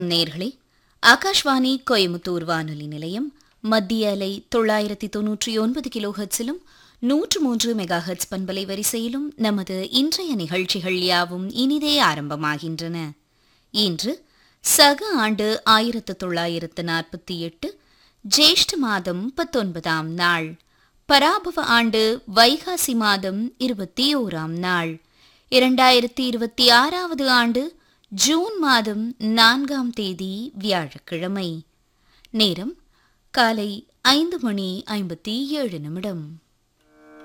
நேர்களே ஆகாஷ்வாணி கோயமுத்தூர் வானொலி நிலையம் மத்திய அலை தொள்ளாயிரத்தி தொன்னூற்றி ஒன்பது கிலோ ஹெட்ஸிலும் நூற்று மூன்று மெகா ஹெட்ஸ் பண்பலை வரிசையிலும் நமது இன்றைய நிகழ்ச்சிகள் யாவும் இனிதே ஆரம்பமாகின்றன இன்று சக ஆண்டு ஆயிரத்து தொள்ளாயிரத்து நாற்பத்தி எட்டு ஜேஷ்ட மாதம் பத்தொன்பதாம் நாள் பராபவ ஆண்டு வைகாசி மாதம் இருபத்தி ஓராம் நாள் இரண்டாயிரத்தி இருபத்தி ஆறாவது ஆண்டு ஜூன் மாதம் நான்காம் தேதி வியாழக்கிழமை நேரம் காலை ஐந்து மணி ஐம்பத்தி ஏழு நிமிடம்